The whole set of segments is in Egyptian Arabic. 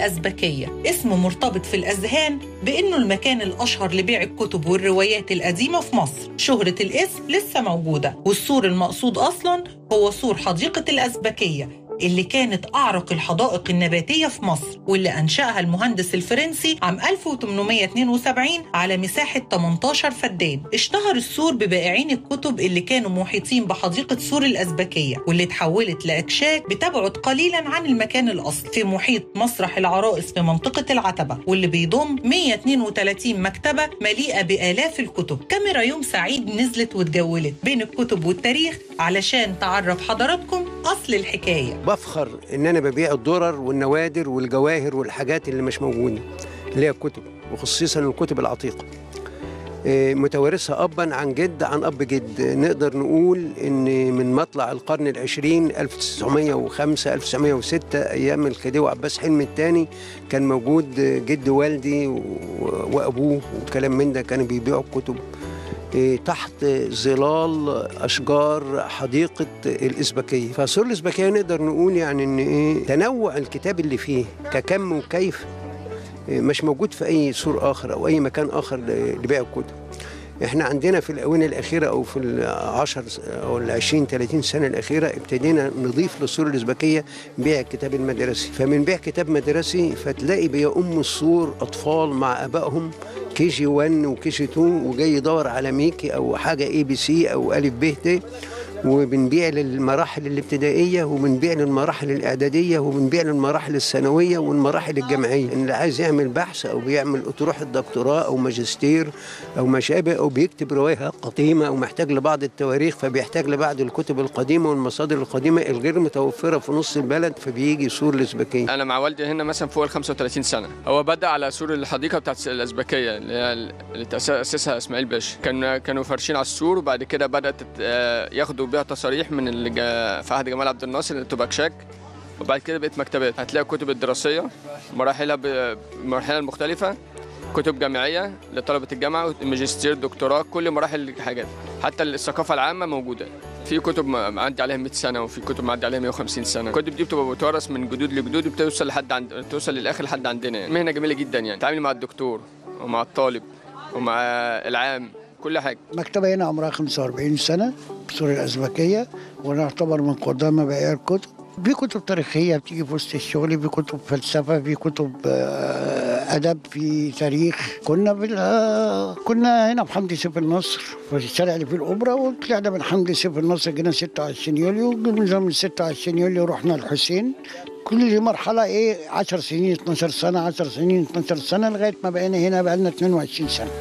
الأزبكية اسم مرتبط في الأذهان بأنه المكان الأشهر لبيع الكتب والروايات القديمة في مصر شهرة الاسم لسه موجودة والسور المقصود أصلا هو سور حديقة الأزبكية اللي كانت أعرق الحدائق النباتية في مصر واللي أنشأها المهندس الفرنسي عام 1872 على مساحة 18 فدان اشتهر السور ببائعين الكتب اللي كانوا محيطين بحديقة سور الأزبكية واللي تحولت لأكشاك بتبعد قليلا عن المكان الأصلي في محيط مسرح العرائس في منطقة العتبة واللي بيضم 132 مكتبة مليئة بآلاف الكتب كاميرا يوم سعيد نزلت واتجولت بين الكتب والتاريخ علشان تعرف حضراتكم أصل الحكاية بفخر ان انا ببيع الدرر والنوادر والجواهر والحاجات اللي مش موجوده اللي هي الكتب وخصيصا الكتب العتيقه إيه، متوارثها ابا عن جد عن اب جد نقدر نقول ان من مطلع القرن العشرين 1905 1906 ايام الخديوي عباس حلمي الثاني كان موجود جد والدي و- وابوه وكلام من ده كانوا بيبيعوا الكتب إيه، تحت ظلال اشجار حديقه الازبكيه فسور الازبكيه نقدر نقول يعني ان ايه تنوع الكتاب اللي فيه ككم وكيف إيه، مش موجود في اي سور اخر او اي مكان اخر ل- لبيع الكتب احنا عندنا في الاونه الاخيره او في العشر او العشرين 30 سنه الاخيره ابتدينا نضيف للسور الازبكيه بيع الكتاب المدرسي فمن بيع كتاب مدرسي فتلاقي بيؤم السور اطفال مع ابائهم كي جي 1 وكي جي 2 وجاي يدور على ميكي او حاجه اي بي سي او الف ب ت وبنبيع للمراحل الابتدائيه وبنبيع للمراحل الاعداديه وبنبيع للمراحل الثانويه والمراحل الجامعيه اللي عايز يعمل بحث او بيعمل اطروحه دكتوراه او ماجستير او ما شابه او بيكتب روايه قديمه او محتاج لبعض التواريخ فبيحتاج لبعض الكتب القديمه والمصادر القديمه الغير متوفره في نص البلد فبيجي سور الازبكيه انا مع والدي هنا مثلا فوق ال 35 سنه هو بدا على سور الحديقه بتاعت الازبكيه اللي هي اللي تأس- اسسها اسماعيل باشا كان كانوا فارشين على السور وبعد كده بدات آه، ياخدوا بيها تصاريح من اللي جا- في عهد جمال عبد الناصر اللي تبقى شاك وبعد كده بقت مكتبات هتلاقي الكتب الدراسيه مراحلها ب- بمراحلها المختلفه كتب جامعيه لطلبه الجامعه ماجستير دكتوراه كل مراحل الحاجات حتى الثقافه العامه موجوده في كتب م- معدي عليها 100 سنه وفي كتب معدي عليها 150 سنه الكتب دي بتبقى بتورث من جدود لجدود وبتوصل لحد عند توصل للاخر لحد عندنا يعني مهنه جميله جدا يعني تعامل مع الدكتور ومع الطالب ومع العام كل حاجه مكتبة هنا عمرها 45 سنة بسور الأزبكية ونعتبر من قدامى بائع الكتب في كتب تاريخية بتيجي في وسط الشغل في كتب فلسفة في كتب آه، أدب في تاريخ كنا بال... آه، كنا هنا في حمدي سيف النصر في الشارع اللي فيه الأوبرا وطلعنا من حمدي سيف النصر جينا 26 يوليو جينا من 26 يوليو رحنا الحسين كل مرحلة إيه 10 سنين 12 سنة 10 سنين 12 سنة لغاية ما بقينا هنا بقالنا 22 سنة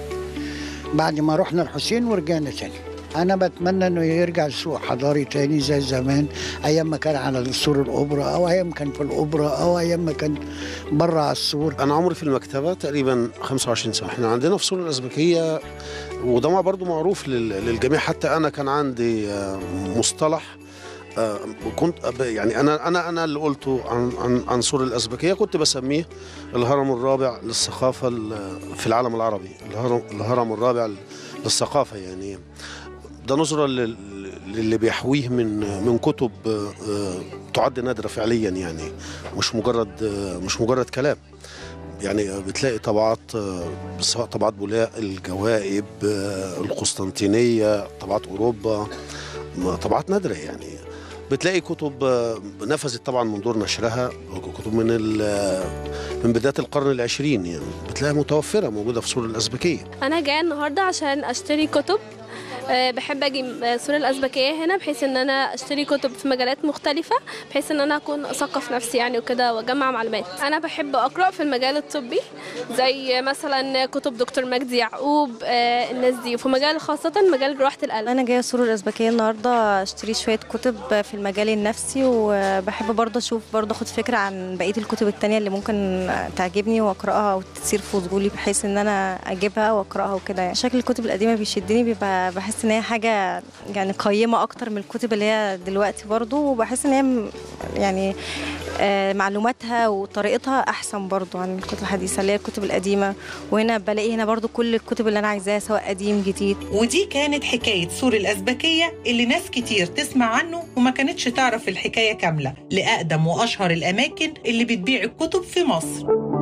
بعد ما رحنا الحسين ورجعنا تاني انا بتمنى انه يرجع السوق حضاري تاني زي زمان ايام ما كان على سور الاوبرا او ايام كان في الاوبرا او ايام ما كان بره على السور انا عمري في المكتبه تقريبا 25 سنه احنا عندنا في سور الازبكيه وده برضو معروف لل- للجميع حتى انا كان عندي آه، مصطلح آه، كنت أب- يعني انا انا انا اللي قلته عن عن عن سور الازبكيه كنت بسميه الهرم الرابع للثقافه ال- في العالم العربي الهرم الهرم الرابع للثقافه يعني ده نظرة لل- للي بيحويه من من كتب آه، آه، تعد نادرة فعليا يعني مش مجرد آه، مش مجرد كلام يعني بتلاقي طبعات آه، سواء طبعات بولاق الجوائب آه، القسطنطينية طبعات أوروبا م- طبعات نادرة يعني بتلاقي كتب آه، نفذت طبعا من دور نشرها كتب من ال- من بداية القرن العشرين يعني بتلاقيها متوفرة موجودة في سور الأزبكية انا جايه النهارده عشان اشتري كتب آه، بحب اجي آه، سور الازبكيه هنا بحيث ان انا اشتري كتب في مجالات مختلفه بحيث ان انا اكون اثقف نفسي يعني وكده واجمع معلومات انا بحب اقرا في المجال الطبي زي مثلا كتب دكتور مجدي يعقوب آه، الناس دي وفي مجال خاصه مجال جراحه القلب انا جايه سرور الازبكيه النهارده اشتري شويه كتب في المجال النفسي وبحب برضه اشوف برضه اخد فكره عن بقيه الكتب التانية اللي ممكن تعجبني واقراها او تثير فضولي بحيث ان انا اجيبها واقراها وكده يعني. شكل الكتب القديمه بيشدني بيبقى بحس بحس ان هي حاجه يعني قيمه اكتر من الكتب اللي هي دلوقتي برضو وبحس ان هي م- يعني آه، معلوماتها وطريقتها احسن برضو عن الكتب الحديثه اللي هي الكتب القديمه وهنا بلاقي هنا برضو كل الكتب اللي انا عايزاها سواء قديم جديد ودي كانت حكاية سور الأزبكية اللي ناس كتير تسمع عنه وما كانتش تعرف الحكاية كاملة لأقدم وأشهر الأماكن اللي بتبيع الكتب في مصر